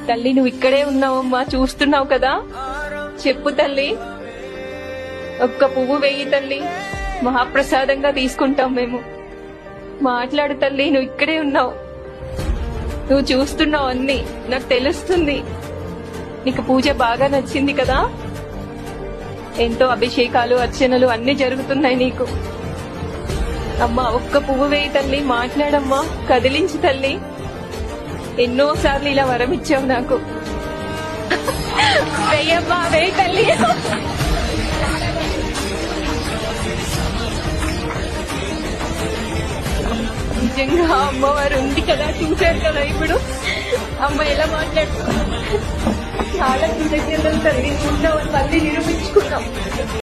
తల్లి నువ్వు ఇక్కడే ఉన్నావమ్మా చూస్తున్నావు కదా చెప్పు తల్లి ఒక్క పువ్వు వేయి తల్లి మహాప్రసాదంగా తీసుకుంటాం మేము మాట్లాడు తల్లి నువ్వు ఇక్కడే ఉన్నావు నువ్వు చూస్తున్నావు అన్ని నాకు తెలుస్తుంది నీకు పూజ బాగా నచ్చింది కదా ఎంతో అభిషేకాలు అర్చనలు అన్ని జరుగుతున్నాయి నీకు అమ్మా ఒక్క పువ్వు వేయి తల్లి మాట్లాడమ్మా కదిలించి తల్లి ఎన్నో సార్లు ఇలా వరం ఇచ్చావు నాకు వెయ్యమ్మా వేయి తల్లి నిజంగా అమ్మవారు ఉంది కదా చూశారు కదా ఇప్పుడు అమ్మ ఎలా మాట్లాడుతున్నా చాలా కృతజ్ఞతలు తల్లి ఉన్నావు మళ్ళీ నిరూపించుకున్నాం